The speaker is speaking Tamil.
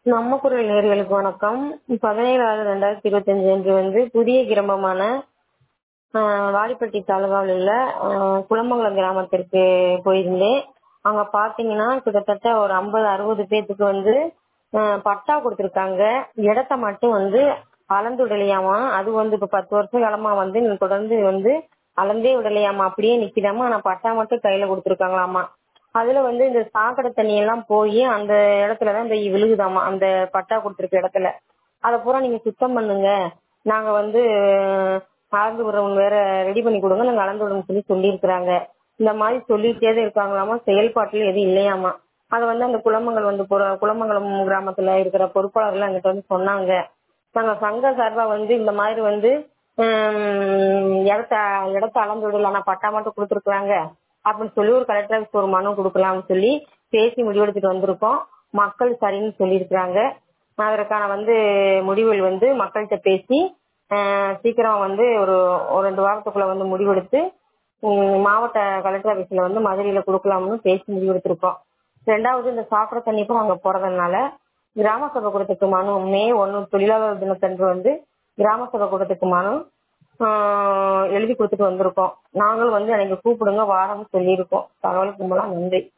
நம்ம குரல் நேர்களுக்கு வணக்கம் பதினேழு ஆறு ரெண்டாயிரத்தி இருபத்தஞ்சு அன்று வந்து புதிய கிராமமான ஆஹ், வாடிப்பட்டி தாலுகாவில் உள்ள ஆஹ், குளமங்கலம் கிராமத்திற்கு போயிருந்தேன் அங்க பாத்தீங்கன்னா கிட்டத்தட்ட ஒரு ஐம்பது அறுபது பேத்துக்கு வந்து ஆஹ், பட்டா கொடுத்திருக்காங்க இடத்த மட்டும் வந்து அளந்து விடலையாமா அது வந்து இப்ப பத்து வருஷ காலமா வந்து நீ தொடர்ந்து வந்து அளந்தே விடலையாமா அப்படியே நிக்குதாமா ஆனா பட்டா மட்டும் கையில கொடுத்திருக்காங்களாமா அதுல வந்து இந்த சாக்கடை தண்ணி எல்லாம் போய் அந்த இடத்துலதான் இந்த விழுகுதாமா அந்த பட்டா கொடுத்திருக்க இடத்துல அதை பூரா நீங்க சுத்தம் பண்ணுங்க நாங்க வந்து அளந்து விடுறவங்க வேற ரெடி பண்ணி கொடுங்க நாங்க அளந்து விடுறோம்னு சொல்லி சொல்லியிருக்கிறாங்க இந்த மாதிரி சொல்லிட்டே தான் இருக்காங்களாமா செயல்பாட்டுல எதுவும் இல்லையாமா அதை வந்து அந்த குளமங்கல் வந்து புற- குளமங்கலம் கிராமத்துல இருக்கிற பொறுப்பாளர்கள் எங்கிட்ட வந்து சொன்னாங்க நாங்க சங்க சார்பா வந்து இந்த மாதிரி வந்து ஹம், இடத்த இடத்த அளந்து விடல ஆனா பட்டா மட்டும் கொடுத்துருக்காங்க அப்படின்னு சொல்லி ஒரு கலெக்டர் ஆஃபீஸ் ஒரு மனு கொடுக்கலாம்னு சொல்லி பேசி முடிவெடுத்துட்டு வந்திருக்கோம் மக்கள் சரின்னு சொல்லியிருக்கிறாங்க அதற்கான வந்து முடிவுகள் வந்து மக்கள்கிட்ட பேசி அஹ், சீக்கிரம் வந்து ஒரு ஒரு ரெண்டு வாரத்துக்குள்ள வந்து முடிவெடுத்து உம், மாவட்ட கலெக்டர் ஆஃபீஸ்ல வந்து மதுரையில கொடுக்கலாம்னு பேசி முடிவெடுத்திருக்கோம் ரெண்டாவது இந்த சாக்கடை தண்ணி கூட அங்க போறதுனால கிராம சபை கூட்டத்துக்கு மனு மே ஒன்னு தொழிலாளர் தினத்தன்று வந்து கிராம சபை கூட்டத்துக்கு மனு ஆஹ், எழுதி கொடுத்துட்டு வந்திருக்கோம் நாங்களும் வந்து எனக்கு கூப்பிடுங்க வாரம்னு சொல்லியிருக்கோம் தகவலுக்கு மூலம் நன்றி